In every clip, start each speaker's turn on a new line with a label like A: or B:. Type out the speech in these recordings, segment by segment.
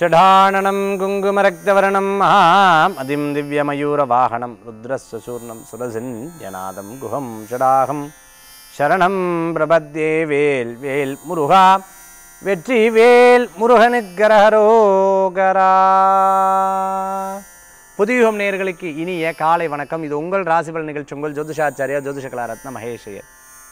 A: ஷடானனம் குங்குமரக்தவரணம் மகாம் அதிம் திவ்யமயூரவாகனம் ருத்ரஸ்ய சூர்ணம் சுரசிஞ்சநாதம் குஹம் ஷடாகம் சரணம் பிரபத்யே வேல் வேல் முருகா வெற்றி வேல் முருகனுக்கரகரோகரா புதியுகம் நேயர்களுக்கு இனிய காலை வணக்கம் இது உங்கள் ராசிபல் நிகழ்ச்சி உங்கள் ஜோதிஷாச்சாரியா ஜோதிஷ கலாரத்ன மகேஷையர்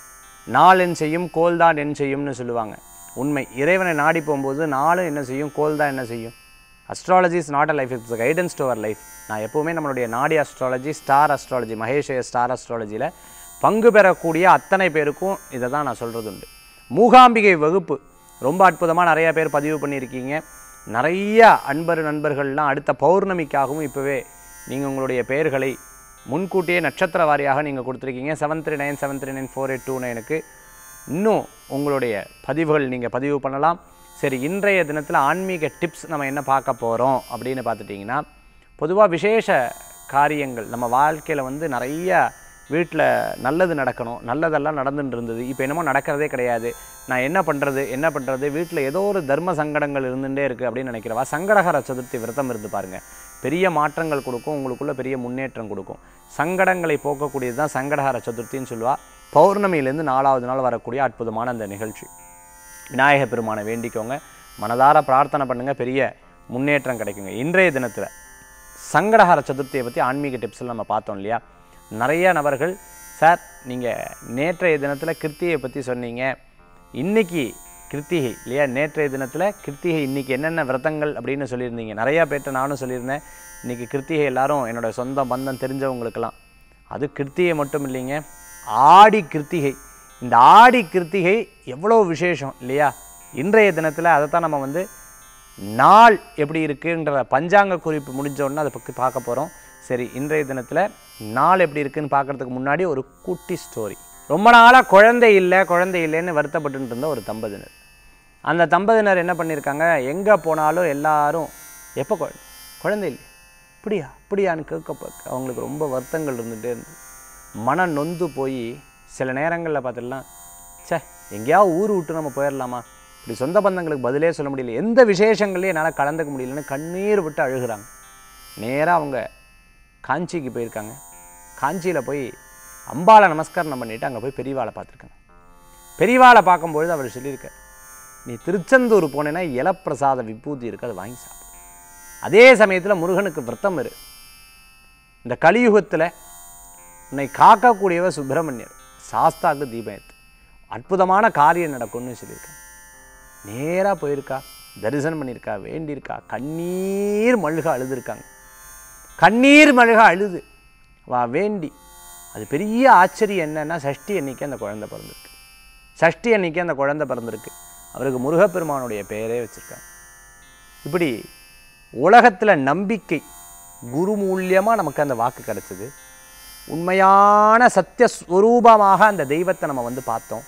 A: நாள் என் செய்யும் கோல் தான் என் செய்யும்னு சொல்லுவாங்க உண்மை இறைவனை நாடி போகும்போது நாளும் என்ன செய்யும் கோல் தான் என்ன செய்யும் astrology is not a life it's guidance to our life நான் எப்போவுமே நம்மளுடைய நாடி அஸ்ட்ராலஜி ஸ்டார் அஸ்ட்ராலஜி மகேஷய ஸ்டார் அஸ்ட்ராலஜியில் பங்கு பெறக்கூடிய அத்தனை பேருக்கும் இதை தான் நான் சொல்கிறது உண்டு மூகாம்பிகை வகுப்பு ரொம்ப அற்புதமாக நிறைய பேர் பதிவு பண்ணியிருக்கீங்க நிறைய அன்பர் நண்பர்கள்லாம் அடுத்த பௌர்ணமிக்காகவும் இப்போவே நீங்கள் உங்களுடைய பெயர்களை முன்கூட்டியே நட்சத்திர வாரியாக நீங்கள் கொடுத்துருக்கீங்க seven three nine seven three nine four eight two நைனுக்கு இன்னும் உங்களுடைய பதிவுகள் நீங்கள் பதிவு பண்ணலாம் சரி இன்றைய தினத்தில் ஆன்மீக டிப்ஸ் நம்ம என்ன பார்க்க போகிறோம் அப்படின்னு பார்த்துட்டிங்கன்னா பொதுவாக விசேஷ காரியங்கள் நம்ம வாழ்க்கையில் வந்து நிறைய வீட்டில் நல்லது நடக்கணும் நல்லதெல்லாம் நடந்துட்டு இருந்தது இப்போ என்னமோ நடக்கிறதே கிடையாது நான் என்ன பண்ணுறது என்ன பண்ணுறது வீட்டில் ஏதோ ஒரு தர்ம சங்கடங்கள் இருந்துகிட்டே இருக்குது அப்படின்னு நினைக்கிறவா சங்கடகர சதுர்த்தி விரதம் இருந்து பாருங்கள் பெரிய மாற்றங்கள் கொடுக்கும் உங்களுக்குள்ள பெரிய முன்னேற்றம் கொடுக்கும் சங்கடங்களை போக்கக்கூடியது தான் சங்கடஹர சதுர்த்தின்னு சொல்லுவா பௌர்ணமியிலேருந்து நாலாவது நாள் வரக்கூடிய அற்புதமான அந்த நிகழ்ச்சி விநாயக பெருமானை வேண்டிக்கோங்க மனதார பிரார்த்தனை பண்ணுங்கள் பெரிய முன்னேற்றம் கிடைக்குங்க இன்றைய தினத்தில் சங்கடஹர சதுர்த்தியை பற்றி ஆன்மீக டிப்ஸில் நம்ம பார்த்தோம் இல்லையா நிறைய நபர்கள் சார் நீங்கள் நேற்றைய தினத்தில் கிருத்தியை பற்றி சொன்னீங்க இன்னைக்கு கிருத்திகை இல்லையா நேற்றைய தினத்தில் கிருத்திகை இன்னைக்கு என்னென்ன விரதங்கள் அப்படின்னு சொல்லியிருந்தீங்க நிறையா பேர்ட்ட நானும் சொல்லியிருந்தேன் இன்னைக்கு கிருத்திகை எல்லாரும் என்னோட சொந்த பந்தம் தெரிஞ்சவங்களுக்கெல்லாம் அது கிருத்திகை மட்டும் இல்லைங்க ஆடி கிருத்திகை இந்த ஆடி கிருத்திகை எவ்வளோ விசேஷம் இல்லையா இன்றைய தினத்தில் அதை தான் நம்ம வந்து நாள் எப்படி இருக்குன்ற பஞ்சாங்க குறிப்பு முடிஞ்ச உடனே அதை பற்றி பார்க்க போகிறோம் சரி இன்றைய தினத்தில் நாள் எப்படி இருக்குன்னு பார்க்கறதுக்கு முன்னாடி ஒரு குட்டி ஸ்டோரி ரொம்ப நாளாக குழந்தை இல்லை குழந்தை இல்லைன்னு வருத்தப்பட்டு இருந்த ஒரு தம்பதியினர் அந்த தம்பதியினர் என்ன பண்ணியிருக்காங்க எங்கே போனாலும் எல்லாரும் எப்போ குழந்தை குழந்தை இல்லை இப்படியா இப்படியான்னு கேட்க பார்க்க அவங்களுக்கு ரொம்ப வருத்தங்கள் இருந்துகிட்டே இருந்தது மனம் நொந்து போய் சில நேரங்களில் பார்த்துடலாம் ச்சே எங்கேயாவது ஊர் விட்டு நம்ம போயிடலாமா இப்படி சொந்த பந்தங்களுக்கு பதிலே சொல்ல முடியல எந்த விசேஷங்களையும் என்னால் கலந்துக்க முடியலன்னு கண்ணீர் விட்டு அழுகுறாங்க நேராக அவங்க காஞ்சிக்கு போயிருக்காங்க காஞ்சியில் போய் அம்பாளை நமஸ்காரம் பண்ணிவிட்டு அங்கே போய் பெரியவாளை பார்த்துருக்காங்க பெரியவாளை பார்க்கும்பொழுது அவர் சொல்லியிருக்கார் நீ திருச்செந்தூர் போனேன்னா இலப்பிரசாத விபூதி இருக்கு அதை வாங்கி சாப்பிடு அதே சமயத்தில் முருகனுக்கு விரதம் இரு இந்த கலியுகத்தில் உன்னை காக்கக்கூடியவர் சுப்பிரமணியர் சாஸ்தாக்கு தீபம் ஏத்து அற்புதமான காரியம் நடக்கும்னு சொல்லியிருக்காங்க நேராக போயிருக்கா தரிசனம் பண்ணியிருக்கா வேண்டியிருக்கா கண்ணீர் மழுக அழுதுருக்காங்க கண்ணீர் மழுக அழுது வா வேண்டி அது பெரிய ஆச்சரியம் என்னன்னா சஷ்டி அன்னைக்கு அந்த குழந்தை பிறந்திருக்கு சஷ்டி அன்னைக்கு அந்த குழந்தை பிறந்திருக்கு அவருக்கு முருகப்பெருமானுடைய பெயரே வச்சுருக்காங்க இப்படி உலகத்தில் நம்பிக்கை குரு மூலியமாக நமக்கு அந்த வாக்கு கிடச்சிது உண்மையான சத்தியஸ்வரூபமாக அந்த தெய்வத்தை நம்ம வந்து பார்த்தோம்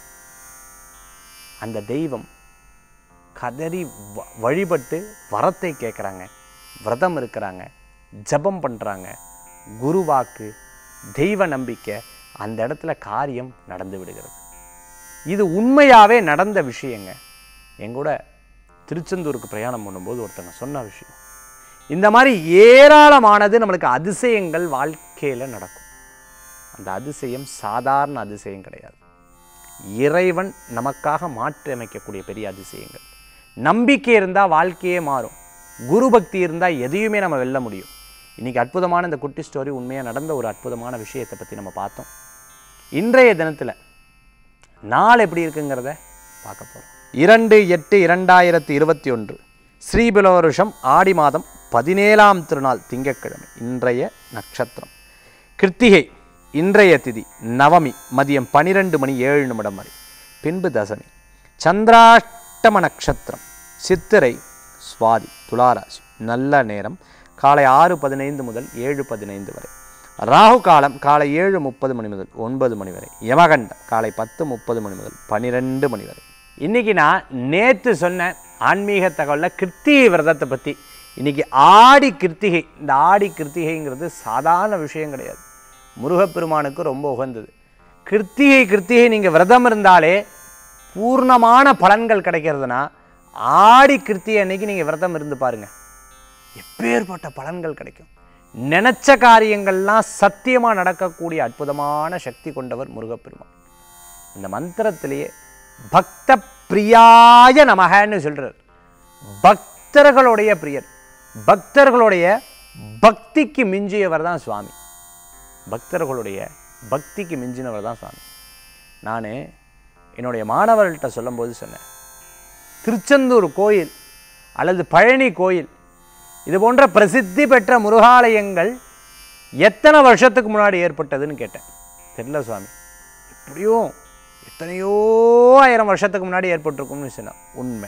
A: அந்த தெய்வம் கதறி வ- வழிபட்டு வரத்தை கேட்குறாங்க விரதம் இருக்கிறாங்க ஜபம் பண்ணுறாங்க குருவாக்கு தெய்வ நம்பிக்கை அந்த இடத்துல காரியம் நடந்து விடுகிறது இது உண்மையாகவே நடந்த விஷயங்க எங்கூட திருச்செந்தூருக்கு பிரயாணம் பண்ணும்போது ஒருத்தங்க சொன்ன விஷயம் இந்த மாதிரி ஏராளமானது நம்மளுக்கு அதிசயங்கள் வாழ்க்கையில் நடக்கும் அந்த அதிசயம் சாதாரண அதிசயம் கிடையாது இறைவன் நமக்காக மாற்றி அமைக்கக்கூடிய பெரிய அதிசயங்கள் நம்பிக்கை இருந்தால் வாழ்க்கையே மாறும் குரு பக்தி இருந்தால் எதையுமே நம்ம வெல்ல முடியும் இன்றைக்கி அற்புதமான இந்த குட்டி ஸ்டோரி உண்மையாக நடந்த ஒரு அற்புதமான விஷயத்தை பற்றி நம்ம பார்த்தோம் இன்றைய தினத்தில் நாள் எப்படி இருக்குங்கிறத பார்க்க போகிறோம் இரண்டு எட்டு இரண்டாயிரத்தி இருபத்தி ஒன்று ஸ்ரீபிலவருஷம் ஆடி மாதம் பதினேழாம் திருநாள் திங்கட்கிழமை இன்றைய நட்சத்திரம் கிருத்திகை இன்றைய திதி நவமி மதியம் பனிரெண்டு மணி ஏழு நிமிடம் வரை பின்பு தசமி சந்திராஷ்டம நட்சத்திரம் சித்திரை சுவாதி துளாராசி நல்ல நேரம் காலை ஆறு பதினைந்து முதல் ஏழு பதினைந்து வரை ராகு காலம் காலை ஏழு முப்பது மணி முதல் ஒன்பது மணி வரை யமகண்டம் காலை பத்து முப்பது மணி முதல் பன்னிரெண்டு மணி வரை இன்னைக்கு நான் நேற்று சொன்ன ஆன்மீக தகவலில் கிருத்திகை விரதத்தை பற்றி இன்னைக்கு ஆடி கிருத்திகை இந்த ஆடி கிருத்திகைங்கிறது சாதாரண விஷயம் கிடையாது முருகப்பெருமானுக்கு ரொம்ப உகந்தது கிருத்திகை கிருத்திகை நீங்கள் விரதம் இருந்தாலே பூர்ணமான பலன்கள் கிடைக்கிறதுனா ஆடி கிருத்திகை அன்னைக்கு நீங்கள் விரதம் இருந்து பாருங்க எப்பேற்பட்ட பலன்கள் கிடைக்கும் நினைச்ச காரியங்கள்லாம் சத்தியமாக நடக்கக்கூடிய அற்புதமான சக்தி கொண்டவர் முருகப்பெருமான் இந்த மந்திரத்திலேயே பக்த பிரியாய நமகன்னு சொல்றார் பக்தர்களுடைய பிரியர் பக்தர்களுடைய பக்திக்கு மிஞ்சியவர் தான் சுவாமி பக்தர்களுடைய பக்திக்கு மிஞ்சினவர் தான் சுவாமி நான் என்னுடைய மாணவர்கள்ட்ட சொல்லும்போது சொன்னேன் திருச்செந்தூர் கோயில் அல்லது பழனி கோயில் இது போன்ற பிரசித்தி பெற்ற முருகாலயங்கள் எத்தனை வருஷத்துக்கு முன்னாடி ஏற்பட்டதுன்னு கேட்டேன் தெரியல சுவாமி எப்படியும் எத்தனையோ ஆயிரம் வருஷத்துக்கு முன்னாடி ஏற்பட்டிருக்கும்னு சொன்னான் உண்மை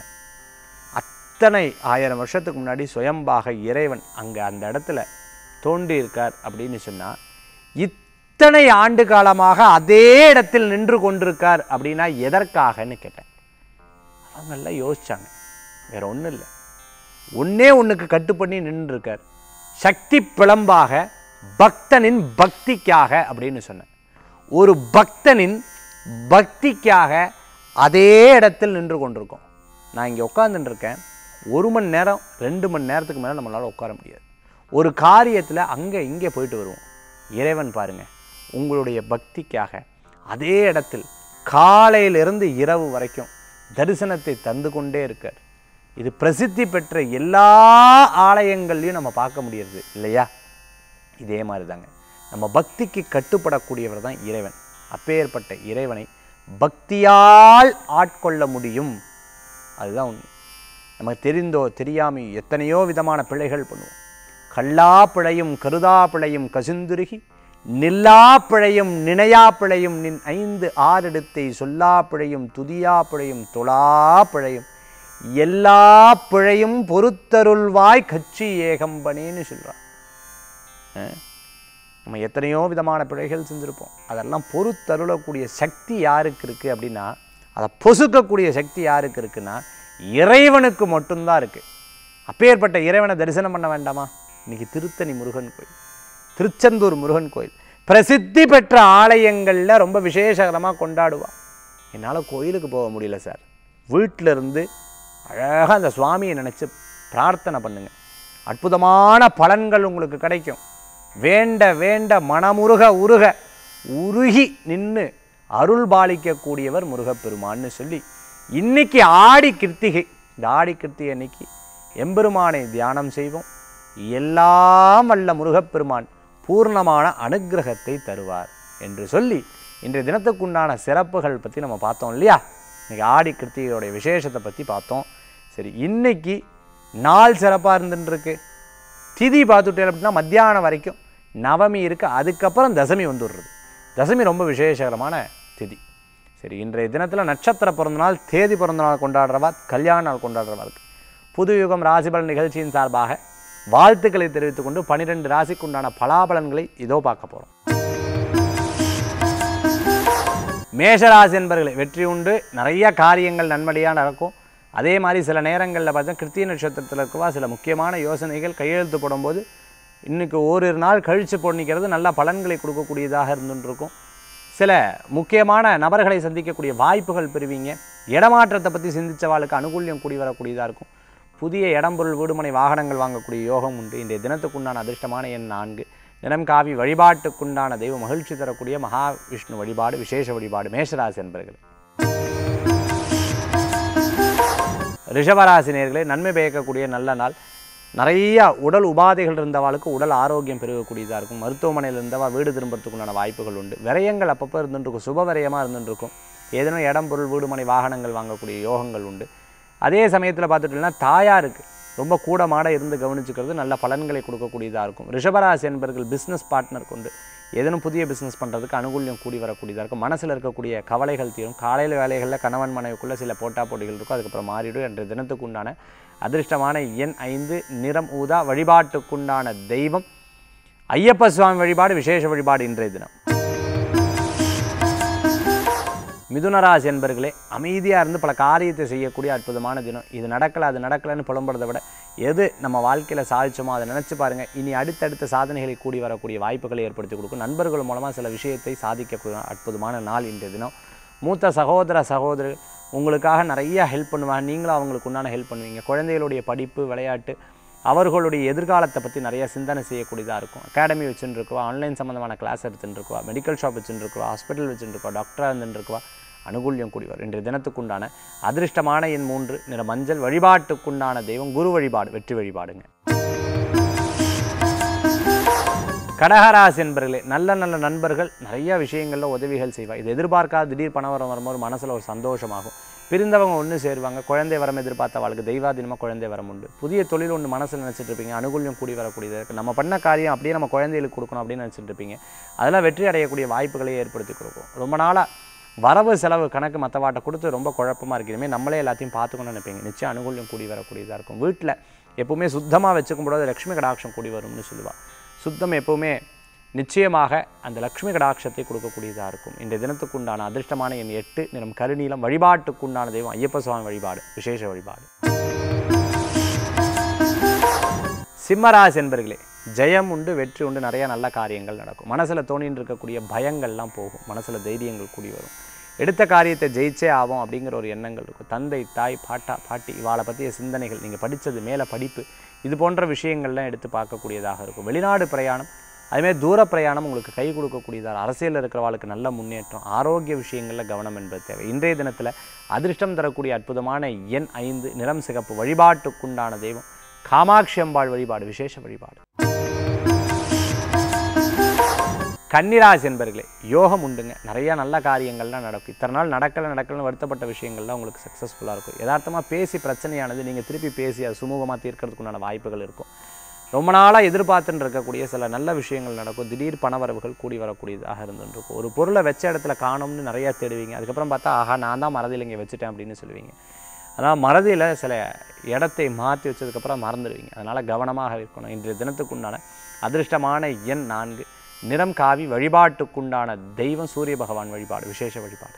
A: அத்தனை ஆயிரம் வருஷத்துக்கு முன்னாடி சுயம்பாக இறைவன் அங்கே அந்த இடத்துல தோன்றி இருக்கார் அப்படின்னு சொன்னால் இத்தனை ஆண்டு காலமாக அதே இடத்தில் நின்று கொண்டிருக்கார் அப்படின்னா எதற்காகன்னு கேட்டேன் அவங்கெல்லாம் யோசிச்சாங்க வேற ஒன்றும் இல்லை ஒன்னே ஒன்றுக்கு கட்டு பண்ணி நின்றுருக்கார் சக்தி பிளம்பாக பக்தனின் பக்திக்காக அப்படின்னு சொன்னேன் ஒரு பக்தனின் பக்திக்காக அதே இடத்தில் நின்று கொண்டிருக்கோம் நான் இங்கே உட்காந்துட்டு இருக்கேன் ஒரு மணி நேரம் ரெண்டு மணி நேரத்துக்கு மேலே நம்மளால் உட்கார முடியாது ஒரு காரியத்தில் அங்கே இங்கே போயிட்டு வருவோம் இறைவன் பாருங்க உங்களுடைய பக்திக்காக அதே இடத்தில் காலையிலிருந்து இரவு வரைக்கும் தரிசனத்தை தந்து கொண்டே இருக்கார் இது பிரசித்தி பெற்ற எல்லா ஆலயங்கள்லையும் நம்ம பார்க்க முடியுது இல்லையா இதே மாதிரி தாங்க நம்ம பக்திக்கு கட்டுப்படக்கூடியவர் தான் இறைவன் அப்பேற்பட்ட இறைவனை பக்தியால் ஆட்கொள்ள முடியும் அதுதான் உண்மை நமக்கு தெரிந்தோ தெரியாமையோ எத்தனையோ விதமான பிழைகள் பண்ணுவோம் கல்லா பிழையும் கருதா பிழையும் கசிந்துருகி நில்லா பிழையும் நினையா பிழையும் நின் ஐந்து ஆறெடுத்தை சொல்லா பிழையும் துதியா பிழையும் தொழா பிழையும் எல்லா பிழையும் பொறுத்தருள்வாய் கச்சி ஏகம்பனேன்னு சொல்கிறான் நம்ம எத்தனையோ விதமான பிழைகள் செஞ்சுருப்போம் அதெல்லாம் பொறுத்தருளக்கூடிய சக்தி யாருக்கு இருக்குது அப்படின்னா அதை பொசுக்கக்கூடிய சக்தி யாருக்கு இருக்குன்னா இறைவனுக்கு மட்டும்தான் இருக்குது அப்பேற்பட்ட இறைவனை தரிசனம் பண்ண வேண்டாமா இன்னைக்கு திருத்தணி முருகன் கோயில் திருச்செந்தூர் முருகன் கோயில் பிரசித்தி பெற்ற ஆலயங்களில் ரொம்ப விசேஷகரமாக கொண்டாடுவா என்னால் கோயிலுக்கு போக முடியல சார் வீட்டில் இருந்து அழகாக அந்த சுவாமியை நினச்சி பிரார்த்தனை பண்ணுங்க அற்புதமான பலன்கள் உங்களுக்கு கிடைக்கும் வேண்ட வேண்ட மனமுருக உருக உருகி நின்று அருள் பாலிக்கக்கூடியவர் முருகப்பெருமான்னு சொல்லி இன்னைக்கு ஆடி கிருத்திகை இந்த ஆடி கிருத்திகை அன்னைக்கு எம்பெருமானை தியானம் செய்வோம் எல்லாம் வல்ல முருகப்பெருமான் பூர்ணமான அனுக்கிரகத்தை தருவார் என்று சொல்லி இன்றைய தினத்துக்குண்டான சிறப்புகள் பற்றி நம்ம பார்த்தோம் இல்லையா இன்னைக்கு ஆடி கிருத்திகையோடைய விசேஷத்தை பற்றி பார்த்தோம் சரி இன்னைக்கு நாள் சிறப்பாக இருந்துருக்கு திதி பார்த்துட்டேன் அப்படின்னா மத்தியானம் வரைக்கும் நவமி இருக்குது அதுக்கப்புறம் தசமி வந்துடுறது தசமி ரொம்ப விசேஷகரமான திதி சரி இன்றைய தினத்தில் நட்சத்திர பிறந்தநாள் தேதி பிறந்தநாள் கொண்டாடுறவா கல்யாண நாள் கொண்டாடுறவா இருக்கு புது யுகம் ராசிபலன் நிகழ்ச்சியின் சார்பாக வாழ்த்துக்களை தெரிவித்துக் கொண்டு பனிரெண்டு ராசிக்குண்டான பலாபலன்களை இதோ பார்க்க போகிறோம் மேஷராசி என்பர்களை வெற்றி உண்டு நிறைய காரியங்கள் நன்மடியாக நடக்கும் அதே மாதிரி சில நேரங்களில் பார்த்தா கிருத்திய நட்சத்திரத்தில் இருக்கவா சில முக்கியமான யோசனைகள் கையெழுத்து போடும்போது இன்னைக்கு ஓரிரு நாள் கழித்து பொண்ணிக்கிறது நல்ல பலன்களை கொடுக்கக்கூடியதாக இருந்துட்டு இருக்கும் சில முக்கியமான நபர்களை சந்திக்கக்கூடிய வாய்ப்புகள் பெறுவீங்க இடமாற்றத்தை பற்றி சிந்திச்சவாளுக்கு அனுகூல்யம் கூடி வரக்கூடியதாக இருக்கும் புதிய இடம்பொருள் வீடுமனை வாகனங்கள் வாங்கக்கூடிய யோகம் உண்டு இன்றைய தினத்துக்குண்டான அதிர்ஷ்டமான எண் நான்கு நிறம் காவி வழிபாட்டுக்குண்டான தெய்வ மகிழ்ச்சி தரக்கூடிய மகாவிஷ்ணு வழிபாடு விசேஷ வழிபாடு மேஷராசி என்பர்கள் ரிஷபராசி நேர்களே நன்மை பயக்கக்கூடிய நல்ல நாள் நிறைய உடல் உபாதைகள் இருந்தவாளுக்கு உடல் ஆரோக்கியம் பெருகக்கூடியதாக இருக்கும் மருத்துவமனையில் இருந்தவா வீடு திரும்புறதுக்குண்டான வாய்ப்புகள் உண்டு விரயங்கள் அப்பப்போ இருந்துருக்கும் சுப விரயமாக இருந்துருக்கும் ஏதேனும் இடம் பொருள் வீடுமனை வாகனங்கள் வாங்கக்கூடிய யோகங்கள் உண்டு அதே சமயத்தில் பார்த்துட்டோம்னா தாயாருக்கு ரொம்ப கூடமாட இருந்து கவனிச்சுக்கிறது நல்ல பலன்களை கொடுக்கக்கூடியதாக இருக்கும் ரிஷபராசி என்பர்கள் பிஸ்னஸ் பார்ட்னர் கொண்டு ஏதேனும் புதிய பிஸ்னஸ் பண்ணுறதுக்கு அனுகூல்யம் கூடி வரக்கூடியதாக இருக்கும் மனசில் இருக்கக்கூடிய கவலைகள் தீரும் காலையில் வேலைகளில் கணவன் மனைவிக்குள்ளே சில போட்டா போட்டிகள் இருக்கும் அதுக்கப்புறம் மாறிடும் என்ற தினத்துக்கு உண்டான அதிர்ஷ்டமான எண் ஐந்து நிறம் ஊதா வழிபாட்டுக்குண்டான தெய்வம் ஐயப்ப சுவாமி வழிபாடு விசேஷ வழிபாடு இன்றைய தினம் மிதுனராசி என்பர்களே அமைதியாக இருந்து பல காரியத்தை செய்யக்கூடிய அற்புதமான தினம் இது நடக்கலை அது நடக்கலைன்னு புலம்புறதை விட எது நம்ம வாழ்க்கையில் சாதிச்சோமோ அதை நினச்சி பாருங்கள் இனி அடுத்தடுத்த சாதனைகளை கூடி வரக்கூடிய வாய்ப்புகளை ஏற்படுத்தி கொடுக்கும் நண்பர்கள் மூலமாக சில விஷயத்தை சாதிக்கக்கூடிய அற்புதமான நாள் இன்றைய தினம் மூத்த சகோதர சகோதரர் உங்களுக்காக நிறைய ஹெல்ப் பண்ணுவாங்க நீங்களும் அவங்களுக்கு உண்டான ஹெல்ப் பண்ணுவீங்க குழந்தைகளுடைய படிப்பு விளையாட்டு அவர்களுடைய எதிர்காலத்தை பற்றி நிறைய சிந்தனை செய்யக்கூடியதாக இருக்கும் அகாடமி வச்சுட்டு இருக்குவா ஆன்லைன் சம்மந்தமான கிளாஸ் எடுத்துட்டு இருக்குவா மெடிக்கல் ஷாப் வச்சுட்டு இருக்குவா ஹாஸ்பிட்டல் வச்சுட்டு இருக்கவா டாக்டராக இருந்துட்டு இருக்குவா அனுகூல்யம் கூடி வரும் இன்றைய தினத்துக்குண்டான அதிர்ஷ்டமான எண் மூன்று நிற மஞ்சள் வழிபாட்டுக்குண்டான தெய்வம் குரு வழிபாடு வெற்றி வழிபாடுங்க கடகராசி என்பர்களே நல்ல நல்ல நண்பர்கள் நிறைய விஷயங்களில் உதவிகள் செய்வா இது எதிர்பார்க்காத திடீர் பணவரம் வரும்போது மனசில் ஒரு சந்தோஷமாகும் பிரிந்தவங்க ஒன்று சேருவாங்க குழந்தை வரம் எதிர்பார்த்த வாழ்க்கை தெய்வாதீனமாக குழந்தை வரம் உண்டு புதிய தொழில் ஒன்று மனசில் நினச்சிட்டு இருப்பீங்க அனுகூல்யம் கூடி வரக்கூடியது இருக்கு நம்ம பண்ண காரியம் அப்படியே நம்ம குழந்தைகளுக்கு கொடுக்கணும் அப்படின்னு நினச்சிட்டு இருப்பீங்க அதெல்லாம் வெற்றி அடையக்கூடிய வாய்ப்புகளை ஏற்படுத்தி கொடுக்கும் ரொம்ப நாளாக வரவு செலவு கணக்கு மற்றவாட்ட கொடுத்து ரொம்ப குழப்பமாக இருக்கிறமே நம்மளே எல்லாத்தையும் பார்த்துக்கணும்னு நினைப்பீங்க நிச்சயம் அனுகூல்யம் கூடி வரக்கூடியதாக இருக்கும் வீட்டில் எப்பவுமே சுத்தமாக வச்சுக்கும் பொழுது லக்ஷ்மி கடாட்சம் கூடி வரும்னு சொல்லுவாள் சுத்தம் எப்பவுமே நிச்சயமாக அந்த லக்ஷ்மி கடாட்சத்தை கொடுக்கக்கூடியதாக இருக்கும் இன்றைய தினத்துக்குண்டான அதிர்ஷ்டமான எண் எட்டு நிறம் கருநீலம் வழிபாட்டுக்குண்டான தெய்வம் ஐயப்ப சுவாமி வழிபாடு விசேஷ வழிபாடு சிம்மராசி என்பர்களே ஜெயம் உண்டு வெற்றி உண்டு நிறைய நல்ல காரியங்கள் நடக்கும் மனசில் தோணின்னு இருக்கக்கூடிய பயங்கள்லாம் போகும் மனசில் தைரியங்கள் கூடி வரும் எடுத்த காரியத்தை ஜெயிச்சே ஆகும் அப்படிங்கிற ஒரு எண்ணங்கள் இருக்கும் தந்தை தாய் பாட்டா பாட்டி இவாளை பற்றிய சிந்தனைகள் நீங்கள் படித்தது மேலே படிப்பு இது போன்ற விஷயங்கள்லாம் எடுத்து பார்க்கக்கூடியதாக இருக்கும் வெளிநாடு பிரயாணம் அதுமாதிரி தூர பிரயாணம் உங்களுக்கு கை கொடுக்கக்கூடியதாக அரசியலில் இருக்கிறவாளுக்கு நல்ல முன்னேற்றம் ஆரோக்கிய விஷயங்களில் கவனம் என்பது தேவை இன்றைய தினத்தில் அதிர்ஷ்டம் தரக்கூடிய அற்புதமான எண் ஐந்து நிறம் சிகப்பு வழிபாட்டுக்குண்டான தெய்வம் காமாட்சி அம்பாள் வழிபாடு விசேஷ வழிபாடு கன்னிராசி என்பர்களே யோகம் உண்டுங்க நிறைய நல்ல காரியங்கள்லாம் நடக்கும் இத்தனை நாள் நடக்கலை நடக்கலன்னு வருத்தப்பட்ட விஷயங்கள்லாம் உங்களுக்கு சக்ஸஸ்ஃபுல்லாக இருக்கும் யதார்த்தமாக பேசி பிரச்சனையானது நீங்கள் திருப்பி பேசி அது சுமூகமாக தீர்க்கறதுக்குண்டான வாய்ப்புகள் இருக்கும் ரொம்ப நாளாக எதிர்பார்த்துன்னு இருக்கக்கூடிய சில நல்ல விஷயங்கள் நடக்கும் திடீர் பணவரவுகள் கூடி வரக்கூடியதாக இருந்துட்டு இருக்கும் ஒரு பொருளை வச்ச இடத்துல காணும்னு நிறையா தேடுவீங்க அதுக்கப்புறம் பார்த்தா ஆஹா நான் தான் மறதியில் இங்கே வச்சுட்டேன் அப்படின்னு சொல்லுவீங்க அதனால் மறதியில் சில இடத்தை மாற்றி வச்சதுக்கப்புறம் மறந்துடுவீங்க அதனால் கவனமாக இருக்கணும் இன்றைய தினத்துக்குண்டான அதிர்ஷ்டமான எண் நான்கு நிறம் காவி வழிபாட்டுக்குண்டான தெய்வம் சூரிய பகவான் வழிபாடு விசேஷ வழிபாடு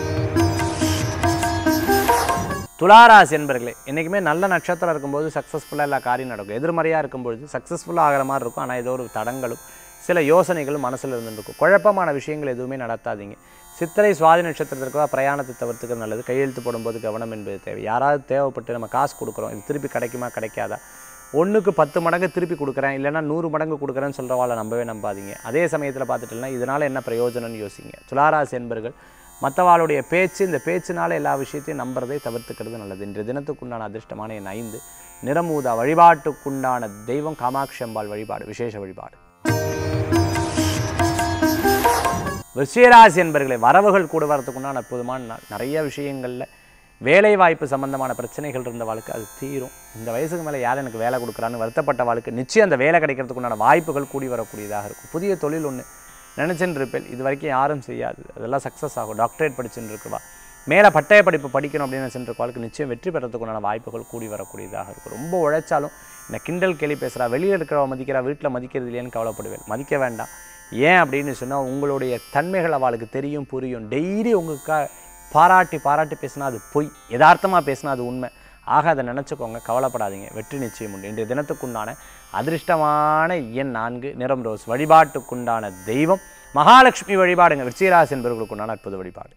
A: துளாராசி என்பர்களே என்றைக்குமே நல்ல நட்சத்திரம் இருக்கும்போது சக்ஸஸ்ஃபுல்லாக எல்லா காரியம் நடக்கும் எதிர்மறையாக இருக்கும்பொழுது சக்ஸஸ்ஃபுல்லாக ஆகிற மாதிரி இருக்கும் ஆனால் ஏதோ ஒரு தடங்களும் சில யோசனைகளும் மனசில் இருந்துருக்கும் குழப்பமான விஷயங்கள் எதுவுமே நடத்தாதீங்க சித்திரை சுவாதி நட்சத்திரத்திற்காக பிரயாணத்தை தவிர்த்துக்கிறது நல்லது கையெழுத்து போடும்போது கவனம் என்பது தேவை யாராவது தேவைப்பட்டு நம்ம காசு கொடுக்குறோம் இது திருப்பி கிடைக்குமா கிடைக்காதா ஒன்றுக்கு பத்து மடங்கு திருப்பி கொடுக்குறேன் இல்லைன்னா நூறு மடங்கு கொடுக்குறேன்னு சொல்கிறவாளை நம்பவே நம்பாதீங்க அதே சமயத்தில் பார்த்துட்டுனா இதனால் என்ன பிரயோஜனம்னு யோசிங்க துளாராசி என்பர்கள் மற்றவாளுடைய பேச்சு இந்த பேச்சினால எல்லா விஷயத்தையும் நம்புறதை தவிர்த்துக்கிறது நல்லது இன்றைய தினத்துக்குண்டான அதிர்ஷ்டமான என் ஐந்து நிறமூதா வழிபாட்டுக்குண்டான தெய்வம் காமாட்சி அம்பாள் வழிபாடு விசேஷ வழிபாடு விருச்சிகராசி என்பர்களை வரவுகள் கூட வரத்துக்குண்டான அற்புதமான நாள் நிறைய விஷயங்களில் வேலை வாய்ப்பு சம்பந்தமான பிரச்சனைகள் இருந்த வாழ்க்கை அது தீரும் இந்த வயசுக்கு மேலே யார் எனக்கு வேலை கொடுக்குறான்னு வருத்தப்பட்ட வாழ்க்கை நிச்சயம் அந்த வேலை கிடைக்கிறதுக்குண்டான வாய்ப்புகள் கூடி வரக்கூடியதாக இருக்கும் புதிய தொழில் ஒன்று நினச்சின்னு இருப்பேன் இது வரைக்கும் யாரும் செய்யாது அதெல்லாம் சக்ஸஸ் ஆகும் டாக்டரேட் படிச்சுட்டு இருக்குவா மேலே பட்டய படிப்பு படிக்கணும் அப்படின்னு நினச்சிட்டு வாழ்க்கை நிச்சயம் வெற்றி பெறத்துக்குண்டான வாய்ப்புகள் கூடி வரக்கூடியதாக இருக்கும் ரொம்ப உழைச்சாலும் இந்த கிண்டல் கேலி பேசுகிறா வெளியில் இருக்கிறவ மதிக்கிறா வீட்டில் மதிக்கிறது இல்லையான்னு கவலைப்படுவேன் மதிக்க வேண்டாம் ஏன் அப்படின்னு சொன்னால் உங்களுடைய தன்மைகள் அவளுக்கு தெரியும் புரியும் டெய்லி உங்களுக்கு பாராட்டி பாராட்டி பேசினா அது பொய் யதார்த்தமாக பேசினா அது உண்மை ஆக அதை நினச்சிக்கோங்க கவலைப்படாதீங்க வெற்றி நிச்சயம் உண்டு இன்றைய தினத்துக்குண்டான அதிர்ஷ்டமான எண் நான்கு நிறம் ரோஸ் வழிபாட்டுக்குண்டான தெய்வம் மகாலட்சுமி வழிபாடுங்க விருச்சிகராசி என்பவர்களுக்குண்டான அற்புத வழிபாடு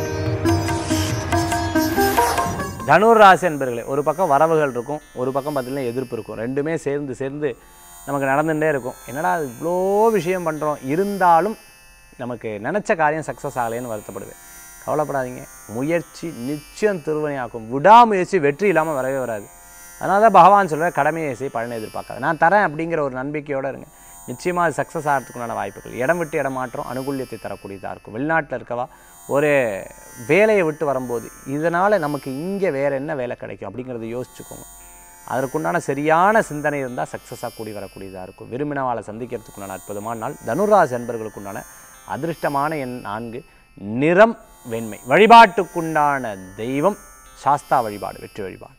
A: தனுர் ராசி என்பர்களே ஒரு பக்கம் வரவுகள் இருக்கும் ஒரு பக்கம் பார்த்தீங்கன்னா எதிர்ப்பு இருக்கும் ரெண்டுமே சேர்ந்து சேர்ந்து நமக்கு நடந்துகிட்டே இருக்கும் என்னடா இவ்வளோ விஷயம் பண்ணுறோம் இருந்தாலும் நமக்கு நினச்ச காரியம் சக்ஸஸ் ஆகலைன்னு வருத்தப்படுவேன் கவலைப்படாதீங்க முயற்சி நிச்சயம் திருவனையாக்கும் விடாமுயற்சி வெற்றி இல்லாமல் வரவே வராது அதனால தான் பகவான் சொல்கிற கடமையை செய் பலனை எதிர்பார்க்காது நான் தரேன் அப்படிங்கிற ஒரு நம்பிக்கையோடு இருங்க நிச்சயமாக அது சக்ஸஸ் ஆகிறதுக்குண்டான வாய்ப்புகள் இடம் விட்டு இடம் மாற்றம் அனுகூல்யத்தை தரக்கூடியதாக இருக்கும் வெளிநாட்டில் இருக்கவா ஒரு வேலையை விட்டு வரும்போது இதனால் நமக்கு இங்கே வேறு என்ன வேலை கிடைக்கும் அப்படிங்கிறத யோசிச்சுக்கோங்க அதற்குண்டான சரியான சிந்தனை இருந்தால் சக்ஸஸாக கூடி வரக்கூடியதாக இருக்கும் விரும்பினவாளை சந்திக்கிறதுக்குண்டான அற்புதமான நாள் தனுராசி என்பர்களுக்குண்டான அதிர்ஷ்டமான எண் நான்கு நிறம் வெண்மை வழிபாட்டுக்குண்டான தெய்வம் சாஸ்தா வழிபாடு வெற்றி வழிபாடு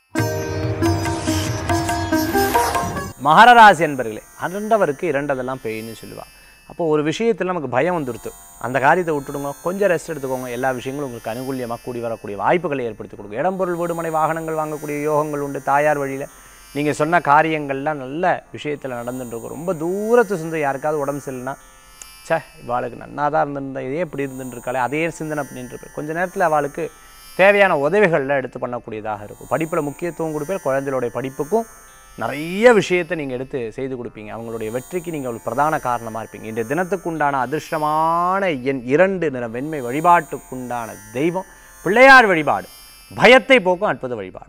A: மகர ராசி என்பர்களே அரண்டவருக்கு இரண்டதெல்லாம் பெய்ன்னு சொல்லுவாள் அப்போ ஒரு விஷயத்தில் நமக்கு பயம் வந்துடுத்து அந்த காரியத்தை விட்டுடுங்க கொஞ்சம் ரெஸ்ட் எடுத்துக்கோங்க எல்லா விஷயங்களும் உங்களுக்கு அனுகூலியமாக கூடி வரக்கூடிய வாய்ப்புகளை ஏற்படுத்தி கொடுக்கும் இடம் பொருள் வீடுமனை வாகனங்கள் வாங்கக்கூடிய யோகங்கள் உண்டு தாயார் வழியில் நீங்கள் சொன்ன காரியங்கள்லாம் நல்ல விஷயத்தில் நடந்துட்டு இருக்கும் ரொம்ப தூரத்து சொந்த யாருக்காவது உடம்பு சரியில்லைனா ச்சே இவாளுக்கு நன்னா தான் இருந்திருந்தா இதே இப்படி இருந்துட்டு இருக்காளே அதே சிந்தனை பண்ணிட்டு இருப்பேன் கொஞ்ச நேரத்தில் அவளுக்கு தேவையான உதவிகளில் எடுத்து பண்ணக்கூடியதாக இருக்கும் படிப்பில் முக்கியத்துவம் கொடுப்பேன் குழந்தைகளுடைய படிப்புக்கும் நிறைய விஷயத்தை நீங்கள் எடுத்து செய்து கொடுப்பீங்க அவங்களுடைய வெற்றிக்கு நீங்கள் ஒரு பிரதான காரணமாக இருப்பீங்க இன்றைய தினத்துக்குண்டான அதிர்ஷ்டமான என் இரண்டு நிற வெண்மை வழிபாட்டுக்குண்டான தெய்வம் பிள்ளையார் வழிபாடு பயத்தை போக்கும் அற்புத வழிபாடு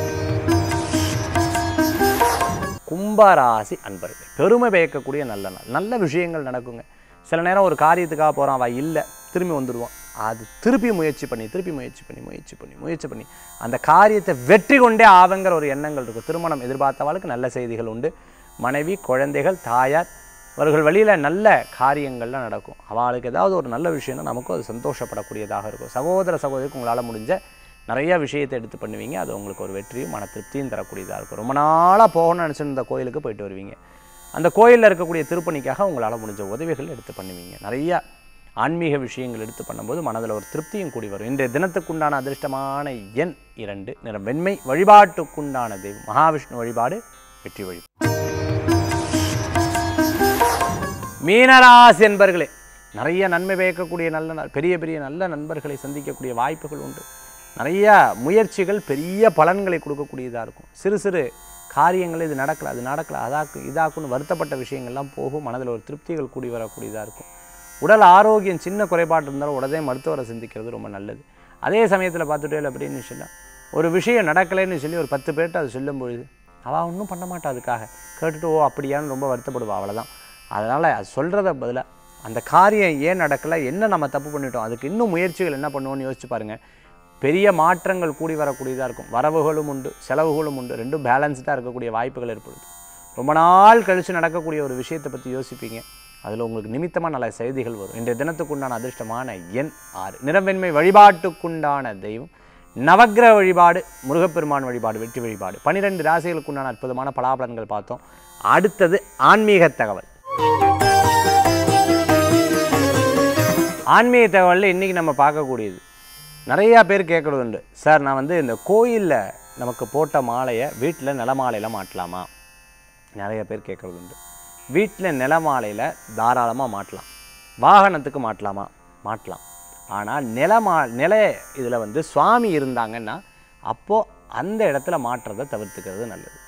A: கும்பராசி அன்பர்கள் பெருமை பயக்கக்கூடிய நல்ல நாள் நல்ல விஷயங்கள் நடக்குங்க சில நேரம் ஒரு காரியத்துக்காக போகிறான் அவள் இல்லை திரும்பி வந்துடுவான் அது திருப்பி முயற்சி பண்ணி திருப்பி முயற்சி பண்ணி முயற்சி பண்ணி முயற்சி பண்ணி அந்த காரியத்தை வெற்றி கொண்டே ஆவங்கிற ஒரு எண்ணங்கள் இருக்கும் திருமணம் எதிர்பார்த்தவளுக்கு நல்ல செய்திகள் உண்டு மனைவி குழந்தைகள் தாயார் அவர்கள் வழியில் நல்ல காரியங்கள்லாம் நடக்கும் அவளுக்கு ஏதாவது ஒரு நல்ல விஷயம்னா நமக்கும் அது சந்தோஷப்படக்கூடியதாக இருக்கும் சகோதர சகோதரிக்கு உங்களால் முடிஞ்ச நிறைய விஷயத்தை எடுத்து பண்ணுவீங்க அது உங்களுக்கு ஒரு வெற்றியும் மன திருப்தியும் தரக்கூடியதாக இருக்கும் ரொம்ப நாளாக போகணும்னு நினச்சிருந்த கோயிலுக்கு போயிட்டு வருவீங்க அந்த கோயிலில் இருக்கக்கூடிய திருப்பணிக்காக உங்களால் முடிஞ்ச உதவிகள் எடுத்து பண்ணுவீங்க நிறைய ஆன்மீக விஷயங்கள் எடுத்து பண்ணும்போது மனதில் ஒரு திருப்தியும் கூடி வரும் இன்றைய தினத்துக்குண்டான அதிர்ஷ்டமான எண் இரண்டு நிறம் வெண்மை வழிபாட்டுக்குண்டான தெய்வம் மகாவிஷ்ணு வழிபாடு வெற்றி வழி மீனராசி என்பர்களே நிறைய நன்மை பயக்கக்கூடிய நல்ல நாள் பெரிய பெரிய நல்ல நண்பர்களை சந்திக்கக்கூடிய வாய்ப்புகள் உண்டு நிறைய முயற்சிகள் பெரிய பலன்களை கொடுக்கக்கூடியதாக இருக்கும் சிறு சிறு காரியங்கள் இது நடக்கல அது நடக்கல அதாக்கு இதாக்குன்னு வருத்தப்பட்ட விஷயங்கள்லாம் போகும் மனதில் ஒரு திருப்திகள் கூடி வரக்கூடியதாக இருக்கும் உடல் ஆரோக்கியம் சின்ன குறைபாடு இருந்தாலும் உடனே மருத்துவரை சிந்திக்கிறது ரொம்ப நல்லது அதே சமயத்தில் பார்த்துட்டே இல்லை அப்படின்னு சொன்னால் ஒரு விஷயம் நடக்கலைன்னு சொல்லி ஒரு பத்து பேர்கிட்ட அது சொல்லும் பொழுது அவள் ஒன்றும் பண்ண மாட்டா அதுக்காக கேட்டுட்டு ஓ அப்படியான்னு ரொம்ப வருத்தப்படுவா அவ்வளோதான் அதனால் அது சொல்கிறத பதிலாக அந்த காரியம் ஏன் நடக்கலை என்ன நம்ம தப்பு பண்ணிட்டோம் அதுக்கு இன்னும் முயற்சிகள் என்ன பண்ணுவோம்னு யோசிச்சு பாருங்கள் பெரிய மாற்றங்கள் கூடி வரக்கூடியதாக இருக்கும் வரவுகளும் உண்டு செலவுகளும் உண்டு ரெண்டும் பேலன்ஸ்டாக இருக்கக்கூடிய வாய்ப்புகள் ஏற்படுது ரொம்ப நாள் கழித்து நடக்கக்கூடிய ஒரு விஷயத்தை பற்றி யோசிப்பீங்க அதில் உங்களுக்கு நிமித்தமாக நல்ல செய்திகள் வரும் இன்றைய தினத்துக்குண்டான அதிர்ஷ்டமான எண் ஆறு நிறவெண்மை வழிபாட்டுக்குண்டான தெய்வம் நவக்கிரக வழிபாடு முருகப்பெருமான் வழிபாடு வெற்றி வழிபாடு பன்னிரெண்டு ராசிகளுக்குண்டான அற்புதமான பலாபலன்கள் பார்த்தோம் அடுத்தது ஆன்மீக தகவல் ஆன்மீக தகவலில் இன்றைக்கி நம்ம பார்க்கக்கூடியது நிறையா பேர் கேட்குறது உண்டு சார் நான் வந்து இந்த கோயிலில் நமக்கு போட்ட மாலையை வீட்டில் நிலமாலையில் மாட்டலாமா நிறைய பேர் கேட்குறது உண்டு வீட்டில் நிலமாலையில் தாராளமாக மாட்டலாம் வாகனத்துக்கு மாட்டலாமா மாட்டலாம் ஆனால் நிலமா நில இதில் வந்து சுவாமி இருந்தாங்கன்னா அப்போது அந்த இடத்துல மாட்டுறதை தவிர்த்துக்கிறது நல்லது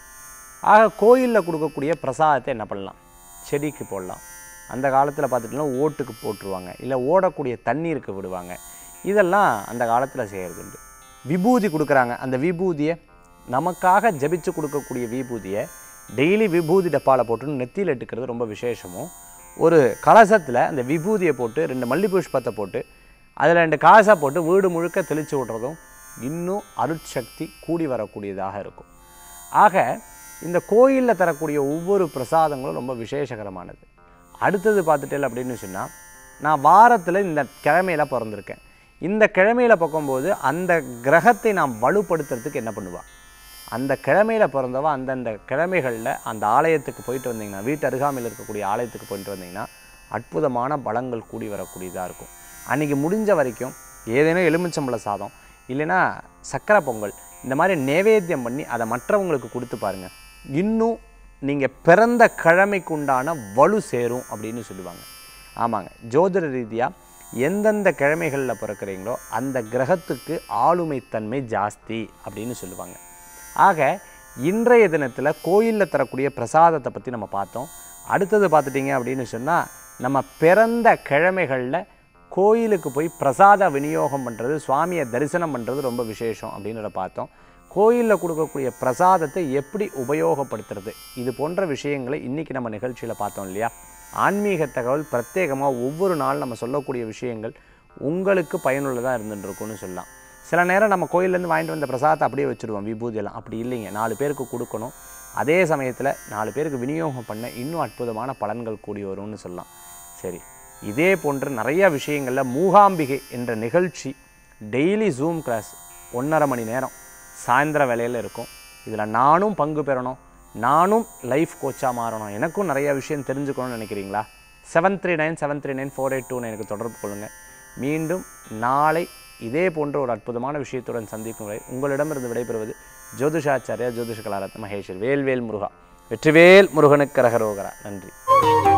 A: ஆக கோயிலில் கொடுக்கக்கூடிய பிரசாதத்தை என்ன பண்ணலாம் செடிக்கு போடலாம் அந்த காலத்தில் பார்த்துட்டிங்கன்னா ஓட்டுக்கு போட்டுருவாங்க இல்லை ஓடக்கூடிய தண்ணீருக்கு விடுவாங்க இதெல்லாம் அந்த காலத்தில் செய்கிறது உண்டு விபூதி கொடுக்குறாங்க அந்த விபூதியை நமக்காக ஜபிச்சு கொடுக்கக்கூடிய விபூதியை டெய்லி விபூதி டப்பாவில் போட்டு நெத்தியில் இட்டுக்கிறது ரொம்ப விசேஷமும் ஒரு கலசத்தில் அந்த விபூதியை போட்டு ரெண்டு மல்லி புஷ்பத்தை போட்டு அதில் ரெண்டு காசை போட்டு வீடு முழுக்க தெளித்து விட்றதும் இன்னும் அருட்சக்தி கூடி வரக்கூடியதாக இருக்கும் ஆக இந்த கோயிலில் தரக்கூடிய ஒவ்வொரு பிரசாதங்களும் ரொம்ப விசேஷகரமானது அடுத்தது பார்த்துட்டேன் அப்படின்னு சொன்னால் நான் வாரத்தில் இந்த கிழமையில் பிறந்திருக்கேன் இந்த கிழமையில் பார்க்கும்போது அந்த கிரகத்தை நாம் வலுப்படுத்துறதுக்கு என்ன பண்ணுவா அந்த கிழமையில் பிறந்தவ அந்தந்த கிழமைகளில் அந்த ஆலயத்துக்கு போயிட்டு வந்தீங்கன்னா வீட்டு அருகாமையில் இருக்கக்கூடிய ஆலயத்துக்கு போயிட்டு வந்தீங்கன்னா அற்புதமான பலங்கள் கூடி வரக்கூடியதாக இருக்கும் அன்றைக்கி முடிஞ்ச வரைக்கும் ஏதேனும் எலுமிச்சம்பழ சாதம் இல்லைன்னா சக்கரை பொங்கல் இந்த மாதிரி நைவேத்தியம் பண்ணி அதை மற்றவங்களுக்கு கொடுத்து பாருங்கள் இன்னும் நீங்கள் பிறந்த கிழமைக்கு உண்டான வலு சேரும் அப்படின்னு சொல்லுவாங்க ஆமாங்க ஜோதிட ரீதியாக எந்தெந்த கிழமைகளில் பிறக்கிறீங்களோ அந்த கிரகத்துக்கு ஆளுமைத்தன்மை ஜாஸ்தி அப்படின்னு சொல்லுவாங்க ஆக இன்றைய தினத்தில் கோயிலில் தரக்கூடிய பிரசாதத்தை பற்றி நம்ம பார்த்தோம் அடுத்தது பார்த்துட்டிங்க அப்படின்னு சொன்னால் நம்ம பிறந்த கிழமைகளில் கோயிலுக்கு போய் பிரசாத விநியோகம் பண்ணுறது சுவாமியை தரிசனம் பண்ணுறது ரொம்ப விசேஷம் அப்படின்றத பார்த்தோம் கோயிலில் கொடுக்கக்கூடிய பிரசாதத்தை எப்படி உபயோகப்படுத்துறது இது போன்ற விஷயங்களை இன்றைக்கி நம்ம நிகழ்ச்சியில் பார்த்தோம் இல்லையா ஆன்மீக தகவல் பிரத்யேகமாக ஒவ்வொரு நாள் நம்ம சொல்லக்கூடிய விஷயங்கள் உங்களுக்கு பயனுள்ளதாக இருந்துட்டுருக்குன்னு சொல்லலாம் சில நேரம் நம்ம கோயிலேருந்து வாங்கிட்டு வந்த பிரசாதத்தை அப்படியே வச்சுருவோம் விபூதியெல்லாம் அப்படி இல்லைங்க நாலு பேருக்கு கொடுக்கணும் அதே சமயத்தில் நாலு பேருக்கு விநியோகம் பண்ண இன்னும் அற்புதமான பலன்கள் கூடி வரும்னு சொல்லலாம் சரி இதே போன்ற நிறைய விஷயங்களில் மூகாம்பிகை என்ற நிகழ்ச்சி டெய்லி ஜூம் கிளாஸ் ஒன்றரை மணி நேரம் சாயந்தர வேலையில் இருக்கும் இதில் நானும் பங்கு பெறணும் நானும் லைஃப் கோச்சாக மாறணும் எனக்கும் நிறைய விஷயம் தெரிஞ்சுக்கணும்னு நினைக்கிறீங்களா seven three nine seven three nine four eight two எனக்கு தொடர்பு கொள்ளுங்கள் மீண்டும் நாளை இதே போன்ற ஒரு அற்புதமான விஷயத்துடன் சந்திக்கும் வரை உங்களிடமிருந்து விடைபெறுவது ஜோதிஷாச்சாரியா ஜோதிஷ கலாரத் மகேஸ்வர் வேல்வேல் முருகா வெற்றிவேல் முருகனுக்கு ரகரோகரா நன்றி